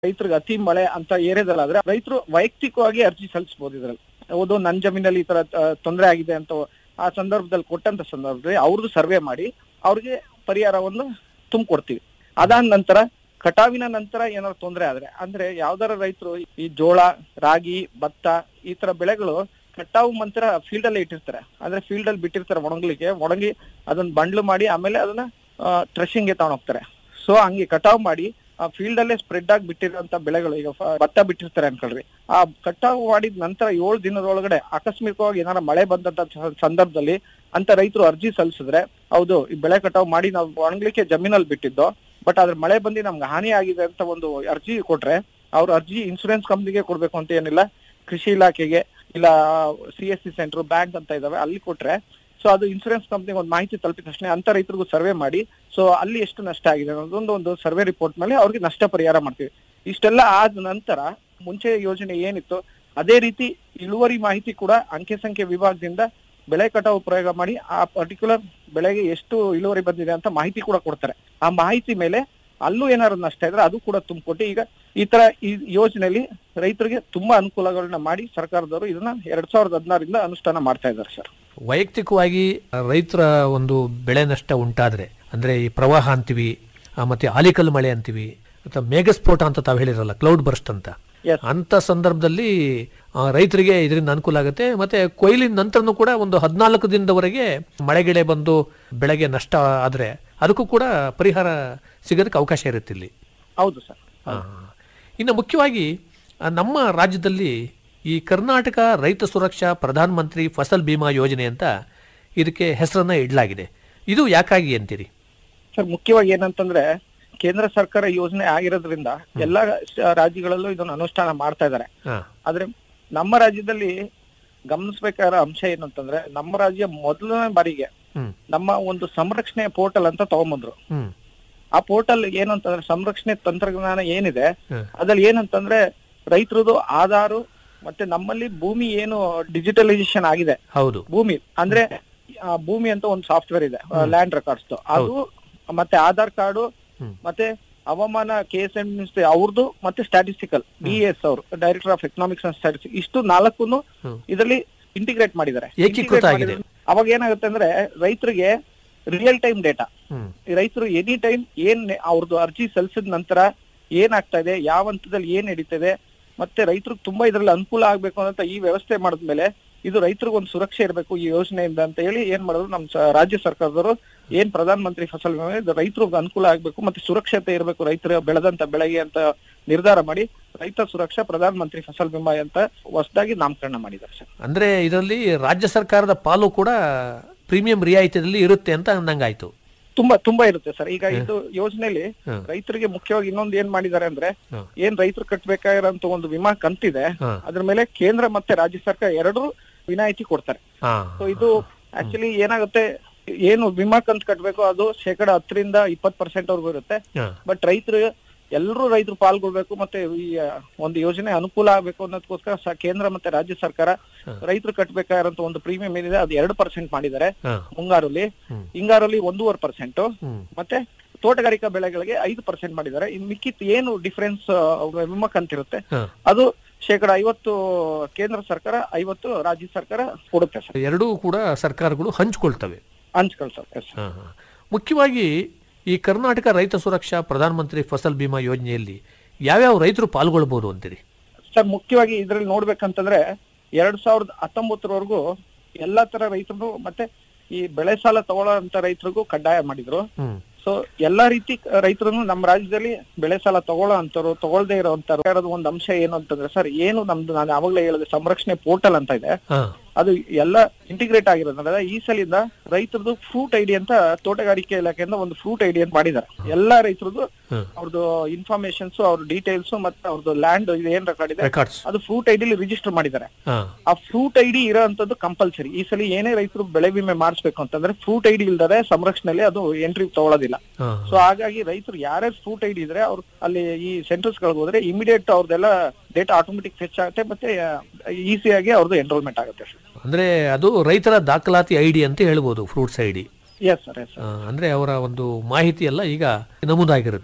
ರೈತರಿಗೆ ಅತಿ ಮಳೆ ಅಂತ ಏರಿಯಾದಲ್ಲಾದ್ರೆ ರೈತರು ವೈಯಕ್ತಿಕವಾಗಿ ಅರ್ಜಿ ಸಲ್ಲಿಸಬಹುದು ಇದ್ರಲ್ಲಿ ಹೌದು ನನ್ನ ಜಮೀನಲ್ಲಿ ಈ ತರ ತೊಂದರೆ ಆಗಿದೆ ಅಂತ ಆ ಸಂದರ್ಭದಲ್ಲಿ ಕೊಟ್ಟಂತ ಸಂದರ್ಭದಲ್ಲಿ ಅವ್ರದ್ದು ಸರ್ವೆ ಮಾಡಿ ಅವ್ರಿಗೆ ಪರಿಹಾರವನ್ನು ತುಂಬಿಕೊಡ್ತೀವಿ ಅದಾದ ನಂತರ ಕಟಾವಿನ ನಂತರ ಏನಾದ್ರು ತೊಂದರೆ ಆದ್ರೆ ಅಂದ್ರೆ ಯಾವ್ದಾರ ರೈತರು ಈ ಜೋಳ ರಾಗಿ ಭತ್ತ ಈ ತರ ಬೆಳೆಗಳು ಕಟಾವು ನಂತರ ಫೀಲ್ಡ್ ಅಲ್ಲೇ ಇಟ್ಟಿರ್ತಾರೆ ಅಂದ್ರೆ ಫೀಲ್ಡ್ ಅಲ್ಲಿ ಬಿಟ್ಟಿರ್ತಾರೆ ಒಣಗ್ಲಿಕ್ಕೆ ಒಣಗಿ ಅದನ್ನ ಬಂಡ್ಲು ಮಾಡಿ ಆಮೇಲೆ ಅದನ್ನ ಟ್ರೆಶಿಂಗ್ ಗೆ ತಗೊಂಡೋಗ್ತಾರೆ ಸೊ ಹಂಗೆ ಕಟಾವ್ ಮಾಡಿ ಆ ಫೀಲ್ಡ್ ಅಲ್ಲೇ ಸ್ಪ್ರೆಡ್ ಆಗಿ ಬಿಟ್ಟಿರೋಂತ ಬೆಳೆಗಳು ಈಗ ಫ- ಭತ್ತ ಬಿಟ್ಟಿರ್ತಾರೆ ಅನ್ಕೊಳ್ರಿ ಆ ಕಟಾವು ಮಾಡಿದ ನಂತರ ಏಳು ದಿನದೊಳಗಡೆ ಆಕಸ್ಮಿಕವಾಗಿ ಏನಾರ ಮಳೆ ಬಂದಂತ ಸ- ಸಂದರ್ಭದಲ್ಲಿ ಅಂತ ರೈತರು ಅರ್ಜಿ ಸಲ್ಲಿಸಿದ್ರೆ ಹೌದು ಈ ಬೆಳೆ ಕಟಾವು ಮಾಡಿ ನಾವು ಒಣಗ್ಲಿಕ್ಕೆ ಜಮೀನಲ್ಲಿ ಬಿಟ್ಟಿದ್ದು ಬಟ್ ಅದ್ರ ಮಳೆ ಬಂದು ನಮ್ಗೆ ಹಾನಿ ಆಗಿದೆ ಅಂತ ಒಂದು ಅರ್ಜಿ ಕೊಟ್ರೆ ಅವ್ರ ಅರ್ಜಿ ಇನ್ಸೂರೆನ್ಸ್ ಕಂಪ್ನಿಗೆ ಕೊಡ್ಬೇಕು ಅಂತ ಏನಿಲ್ಲ ಕೃಷಿ ಇಲಾಖೆಗೆ ಇಲ್ಲ C S C centre bank ಅಂತ ಇದಾವೆ ಅಲ್ಲಿ ಕೊಟ್ರೆ ಸೊ ಅದು ಇನ್ಸೂರೆನ್ಸ್ ಕಂಪ್ನಿಗೆ ಒಂದು ಮಾಹಿತಿ ತಲುಪಿದ ತಕ್ಷಣ ಅಂತ ರೈತರಿಗೂ ಸರ್ವೆ ಮಾಡಿ ಸೊ ಅಲ್ಲಿ ಎಷ್ಟು ನಷ್ಟ ಆಗಿದೆ ಅನ್ನೋದೊಂದು ಒಂದು ಸರ್ವೆ ರಿಪೋರ್ಟ್ ಮೇಲೆ ಅವ್ರಿಗೆ ನಷ್ಟ ಪರಿಹಾರ ಮಾಡ್ತೀವಿ ಇಷ್ಟೆಲ್ಲ ಆದ ನಂತರ ಮುಂಚೆ ಯೋಜನೆ ಏನಿತ್ತು ಅದೇ ರೀತಿ ಇಳುವರಿ ಮಾಹಿತಿ ಕೂಡ ಅಂಕೆ ಸಂಖ್ಯೆ ವಿಭಾಗದಿಂದ ಬೆಳೆ ಕಟಾವು ಪ್ರಯೋಗ ಮಾಡಿ ಆ ಪರ್ಟಿಕ್ಯುಲರ್ ಬೆಳೆಗೆ ಎಷ್ಟು ಇಳುವರಿ ಬಂದಿದೆ ಅಂತ ಮಾಹಿತಿ ಕೂಡ ಕೊಡ್ತಾರೆ ಆ ಮಾಹಿತಿ ಮೇಲೆ ಅಲ್ಲೂ ಏನಾದ್ರು ನಷ್ಟ ಇದ್ರೆ ಅದು ಕೂಡ ತುಂಬಿಕೊಟ್ಟು ಈಗ ಈ ತರ ಈ ಯೋಜನೆಯಲ್ಲಿ ರೈತರಿಗೆ ತುಂಬಾ ಅನುಕೂಲಗಳನ್ನ ಮಾಡಿ ಸರ್ಕಾರದವರು ಇದನ್ನ ಎರಡ್ ಸಾವಿರದ ಹದಿನಾರರಿಂದ ಅನುಷ್ಠಾನ ಮಾಡ್ತಾ ಇದ್ದಾರೆ ಸರ್ ವೈಯಕ್ತಿಕವಾಗಿ ರೈತರ ಒಂದು ಬೆಳೆ ನಷ್ಟ ಉಂಟಾದ್ರೆ ಅಂದ್ರೆ ಈ ಪ್ರವಾಹ ಅಂತೀವಿ ಆ, ಮತ್ತೆ ಆಲಿಕಲ್ಲು ಮಳೆ ಅಂತೀವಿ ಅಥವಾ ಮೇಘಸ್ಫೋಟ ಅಂತ ತಾವು ಹೇಳಿರಲ್ಲ ಕ್ಲೌಡ್ ಬರ್ಸ್ಟ್ ಅಂತ Yes. ಅಂತ ಸಂದರ್ಭದಲ್ಲಿ ಆ, ರೈತರಿಗೆ ಇದರಿಂದ ಅನುಕೂಲ ಆಗುತ್ತೆ ಮತ್ತೆ ಕೊಯ್ಲಿನ ನಂತರನೂ ಕೂಡ ಒಂದು ಹದಿನಾಲ್ಕು ದಿನದವರೆಗೆ ಮಳೆಗಿಳೆ ಬಂದು ಬೆಳೆಗೆ ನಷ್ಟ ಆದ್ರೆ ಅದಕ್ಕೂ ಕೂಡ ಪರಿಹಾರ ಸಿಗೋದಕ್ಕೆ ಅವಕಾಶ ಇರುತ್ತೆ ಇಲ್ಲಿ ಹೌದು ಸರ್ ಆ, ಇನ್ನು ಮುಖ್ಯವಾಗಿ ಆ, ನಮ್ಮ ರಾಜ್ಯದಲ್ಲಿ ಈ ಕರ್ನಾಟಕ ರೈತ ಸುರಕ್ಷಾ ಪ್ರಧಾನ ಮಂತ್ರಿ ಫಸಲ್ ಬಿಮಾ ಯೋಜನೆ ಅಂತ ಇದಕ್ಕೆ ಹೆಸರನ್ನ ಇಡಲಾಗಿದೆ ಇದು ಯಾಕಾಗಿ ಅಂತೀರಿ ಸರ್ ಮುಖ್ಯವಾಗಿ ಏನಂತಂದ್ರೆ ಕೇಂದ್ರ ಸರ್ಕಾರ ಯೋಜನೆ ಆಗಿರೋದ್ರಿಂದ ಎಲ್ಲಾ ಶ- ರಾಜ್ಯಗಳಲ್ಲೂ ಇದನ್ನ ಅನುಷ್ಠಾನ ಮಾಡ್ತಾ ಇದ್ದಾರೆ ಹಾ ಆದ್ರೆ ನಮ್ಮ ರಾಜ್ಯದಲ್ಲಿ ಗಮನಿಸಬೇಕಾದ ಅಂಶ ಏನಂತಂದ್ರೆ ನಮ್ಮ ರಾಜ್ಯ ಮೊದಲನೇ ಬಾರಿಗೆ ಹ್ಮ್ ನಮ್ಮ ಒಂದು ಸಂರಕ್ಷಣೆ ಪೋರ್ಟಲ್ ಅಂತ ತಗೊಂಬಂದ್ರು ಹ್ಮ್ ಆ ಪೋರ್ಟಲ್ ಏನಂತಂದ್ರೆ ಸಂರಕ್ಷಣೆ ತಂತ್ರಜ್ಞಾನ ಏನಿದೆ ಹ್ಮ್. ಅದ್ರಲ್ಲಿ ಏನಂತಂದ್ರೆ ರೈತರದು ಆಧಾರು ಮತ್ತೆ ನಮ್ಮಲ್ಲಿ ಭೂಮಿ ಏನು ಡಿಜಿಟಲೈಸೇಷನ್ ಆಗಿದೆ ಹೌದು ಭೂಮಿ ಅಂದ್ರೆ ಆ, ಭೂಮಿ ಅಂತ ಒಂದು ಸಾಫ್ಟ್ವೇರ್ ಇದೆ ಲ್ಯಾಂಡ್ ರೆಕಾರ್ಡ್ಸ್ ಅದು ಮತ್ತೆ ಆಧಾರ್ ಕಾರ್ಡು ಹ್ಮ್. ಮತ್ತೆ ಹವಾಮಾನ ಕೆ ಎಸ್ ಎಂ ಅವ್ರದ್ದು ಮತ್ತೆ ಸ್ಟ್ಯಾಟಿಸ್ಟಿಕಲ್ ಡಿ ಎಸ್ ಅವರು director of economics and statistics ಇಷ್ಟು ನಾಲ್ಕು ಹ್ಮ್. ಇದರಲ್ಲಿ ಇಂಟಿಗ್ರೇಟ್ ಮಾಡಿದ್ದಾರೆ ಏಕೀಕೃತ Integrate ಆಗಿದೆ. ಮಾಡಿದ್ರೆ ಅವಾಗ ಏನಾಗುತ್ತೆ ಅಂದ್ರೆ ರೈತರಿಗೆ ರಿಯಲ್ ಟೈಮ್ ಡೇಟಾ ಹ್ಮ್ ರೈತರು ಎನಿ ಟೈಮ್ ಏನ್ ಅವ್ರದ್ದು ಅರ್ಜಿ ಸಲ್ಲಿಸಿದ ನಂತರ ಏನಾಗ್ತಾ ಇದೆ ಯಾವ ಹಂತದಲ್ಲಿ ಏನ್ ನಡೀತಿದೆ ಮತ್ತೆ ರೈತರಿಗೆ ತುಂಬಾ ಇದ್ರಲ್ಲಿ ಅನುಕೂಲ ಆಗ್ಬೇಕು ಅಂತ ಈ ವ್ಯವಸ್ಥೆ ಮಾಡಿದ್ಮೇಲೆ ಇದು ರೈತರಿಗೆ ಒಂದು ಸುರಕ್ಷೆ ಇರಬೇಕು ಈ ಯೋಜನೆಯಿಂದ ಅಂತ ಹೇಳಿ ಏನ್ ಮಾಡಿದ್ರು ನಮ್ ಸ- ರಾಜ್ಯ ಸರ್ಕಾರದವರು ಏನ್ ಪ್ರಧಾನ ಮಂತ್ರಿ ಫಸಲ್ ಬಿಮಾ ಇದು ರೈತರಿಗೆ ಅನುಕೂಲ ಆಗ್ಬೇಕು ಮತ್ತೆ ಸುರಕ್ಷತೆ ಇರಬೇಕು ರೈತರ ಬೆಳೆದಂತ ಬೆಳೆಗೆ ಅಂತ ನಿರ್ಧಾರ ಮಾಡಿ ರೈತ ಸುರಕ್ಷಾ ಪ್ರಧಾನ ಮಂತ್ರಿ ಫಸಲ್ ಬಿಮಾ ಅಂತ ಹೊಸದಾಗಿ ನಾಮಕರಣ ಮಾಡಿದ್ದಾರೆ ಸರ್ ಅಂದ್ರೆ ಇದರಲ್ಲಿ ರಾಜ್ಯ ಸರ್ಕಾರದ ಪಾಲು ಕೂಡ ಪ್ರೀಮಿಯಂ ರಿಯಾಯಿತಿಯಲ್ಲಿ ಇರುತ್ತೆ ಅಂತ ಅಂದಂಗಾಯ್ತು ತುಂಬಾ ತುಂಬಾ ಇರುತ್ತೆ ಸರ್ ಈಗ ಇದು ಯೋಜನೆಯಲ್ಲಿ ಹ್ಮ್. ರೈತರಿಗೆ ಮುಖ್ಯವಾಗಿ ಇನ್ನೊಂದು ಏನ್ ಮಾಡಿದ್ದಾರೆ ಅಂದ್ರೆ ಹ್ಮ್. ಏನ್ ರೈತರು ಕಟ್ಬೇಕಾಗಿರೋಂತ ಒಂದು ವಿಮಾ ಕಂತಿದೆ ಹಾ. ಅದ್ರ ಮೇಲೆ ಕೇಂದ್ರ ಮತ್ತೆ ರಾಜ್ಯ ಸರ್ಕಾರ ಎರಡೂ ವಿನಾಯಿತಿ ಕೊಡ್ತಾರೆ ಹಾ ಸೊ ಇದು ಆಕ್ಚುಲಿ ಏನಾಗುತ್ತೆ ಏನು ವಿಮಾ ಕಂತು ಕಟ್ಬೇಕು ಅದು ಶೇಕಡ ಹತ್ತರಿಂದ ಇಪ್ಪತ್ ಪರ್ಸೆಂಟ್ ವರ್ಗೂ ಇರುತ್ತೆ ಹಾ. ಬಟ್ ರೈತರು ಎಲ್ಲರೂ ರೈತರು ಪಾಲ್ಗೊಳ್ಬೇಕು ಮತ್ತೆ ಈ ಆ, ಒಂದು ಯೋಜನೆ ಅನುಕೂಲ ಆಗ್ಬೇಕು ಅನ್ನೋದಕ್ಕೋಸ್ಕರ ಸ- ಕೇಂದ್ರ ಮತ್ತೆ ರಾಜ್ಯ ಸರ್ಕಾರ ರೈತರು ಕಟ್ಬೇಕಾಗಿರೋಂತ ಒಂದು ಪ್ರೀಮಿಯಂ ಏನಿದೆ ಅದು ಎರಡು ಪರ್ಸೆಂಟ್ ಮಾಡಿದ್ದಾರೆ ಹಾ. ಮುಂಗಾರಲ್ಲಿ ಹ್ಮ್. ಹಿಂಗಾರಲ್ಲಿ ಒಂದೂವರೆ ಪರ್ಸೆಂಟ್ ಹ್ಮ್. ಮತ್ತೆ ತೋಟಗಾರಿಕಾ ಬೆಳೆಗಳಿಗೆ ಐದು ಪರ್ಸೆಂಟ್ ಮಾಡಿದ್ದಾರೆ ಇನ್ ಮಿಕ್ಕಿತ್ ಏನು ಡಿಫರೆನ್ಸ್ ವಿಮಾ ಕಂತಿರುತ್ತೆ ಹಾ. ಅದು ಶೇಕಡ ಐವತ್ತು ಕೇಂದ್ರ ಸರ್ಕಾರ ಐವತ್ತು ರಾಜ್ಯ ಸರ್ಕಾರ ಕೊಡುತ್ತೆ ಸರ್ ಎರಡೂ ಕೂಡ ಸರ್ಕಾರಗಳು ಹಂಚಿಕೊಳ್ತವೆ ಹಂಚ್ಕೊಳ್ಳಿ ಸರ್ ಎಸ್ ಹಾ, ಹಾ. ಮುಖ್ಯವಾಗಿ ಈ ಕರ್ನಾಟಕ ರೈತ ಸುರಕ್ಷಾ ಪ್ರಧಾನ ಮಂತ್ರಿ ಫಸಲ್ ಬಿಮಾ ಯೋಜನೆಯಲ್ಲಿ ಯಾವ್ಯಾವ ರೈತರು ಪಾಲ್ಗೊಳ್ಬಹುದು ಅಂತೀರಿ ಸರ್ ಮುಖ್ಯವಾಗಿ ಇದ್ರಲ್ಲಿ ನೋಡ್ಬೇಕಂತಂದ್ರೆ ಎರಡ್ ಸಾವಿರದ ಹತ್ತೊಂಬತ್ತರವರೆಗೂ ಎಲ್ಲಾ ತರ ರೈತರು ಮತ್ತೆ ಈ ಬೆಳೆ ಸಾಲ ತಗೊಳ್ಳೋ ಅಂತ ರೈತರಿಗೂ ಕಡ್ಡಾಯ ಮಾಡಿದ್ರು ಹ್ಮ್ ಸೊ ಎಲ್ಲಾ ರೀತಿ ರೈತರನ್ನು ನಮ್ಮ ರಾಜ್ಯದಲ್ಲಿ ಬೆಳೆ ಸಾಲ ತಗೊಳ್ಳೋ ಅಂತವ್ರು ತಗೊಳ್ದೇ ಇರೋ ಅಂತವ್ರು ಒಂದು ಅಂಶ ಏನು ಅಂತಂದ್ರೆ ಸರ್ ಏನು ನಮ್ದು ನಾನು ಆವಾಗಲೇ ಹೇಳಿದೆ ಸಂರಕ್ಷಣೆ ಪೋರ್ಟಲ್ ಅಂತ ಇದೆ ಹಾ ಅದು ಎಲ್ಲ ಇಂಟಿಗ್ರೇಟ್ ಆಗಿರೋದ್ರಿಂದ ಈ ಸಲಿಂದ ರೈತರದು ಫ್ರೂಟ್ ಐಡಿ ಅಂತ ತೋಟಗಾರಿಕೆ ಇಲಾಖೆಯಿಂದ ಒಂದು ಫ್ರೂಟ್ ಐಡಿ ಅಂತ ಮಾಡಿದ್ದಾರೆ ಎಲ್ಲಾ ರೈತರದು ಹ್ಮ್. ಅವ್ರದ್ದು ಇನ್ಫಾರ್ಮೇಶನ್ಸ್ ಅವ್ರ ಡೀಟೇಲ್ಸ್ ಮತ್ತೆ ಅವ್ರದ್ದು ಲ್ಯಾಂಡ್ ಇದು ಏನ್ ರೆಕಾರ್ಡ್ ಇದೆ ರೆಕಾರ್ಡ್ಸ್ ಅದು ಫ್ರೂಟ್ ಐಡಿಲಿ ರಿಜಿಸ್ಟರ್ ಮಾಡಿದ್ದಾರೆ ಹಾ ಆ ಫ್ರೂಟ್ ಐಡಿ ಇರೋ ಅಂತದ್ದು ಕಂಪಲ್ಸರಿ ಈ ಸಲ ಏನೇ ರೈತರು ಬೆಳೆ ವಿಮೆ ಮಾಡಿಸ್ಬೇಕು ಅಂತಂದ್ರೆ ಫ್ರೂಟ್ ಐಡಿ ಇಲ್ದರೆ ಸಂರಕ್ಷಣೆಯಲ್ಲಿ ಅದು ಎಂಟ್ರಿ ತಗೊಳ್ಳೋದಿಲ್ಲ ಹಾ ಸೊ ಹಾಗಾಗಿ ರೈತರು ಯಾರ್ಯಾರು ಫ್ರೂಟ್ ಐಡಿ ಇದ್ರೆ ಅವ್ರು ಅಲ್ಲಿ ಈ ಸೆಂಟರ್ಸ್ ಗಳಿಗೆ ಹೋದ್ರೆ ಇಮಿಡಿಯೇಟ್ ಅವ್ರದ್ದೆಲ್ಲ ಡೇಟಾ ಆಟೋಮೆಟಿಕ್ ಫೆಚ್ ಆಗುತ್ತೆ ಮತ್ತೆ ಈಸಿಯಾಗಿ ಅವ್ರದ್ದು ಎನ್ರೋಲ್ಮೆಂಟ್ ಆಗುತ್ತೆ ಅಂದ್ರೆ ಅದು ರೈತರ ದಾಖಲಾತಿ ಐಡಿ ಅಂತ ಹೇಳ್ಬೋದು fruits ID S sir S ಅಂದ್ರೆ ಅವರ ಒಂದು ಮಾಹಿತಿ ಎಲ್ಲ ಈಗ ನಮೂದಾಗಿರುತ್ತೆ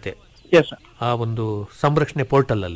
ಎಸ್ ಸರ್ ಆ ಒಂದು ಸಂರಕ್ಷಣೆ ಪೋರ್ಟಲ್ ಅಲ್ಲಿ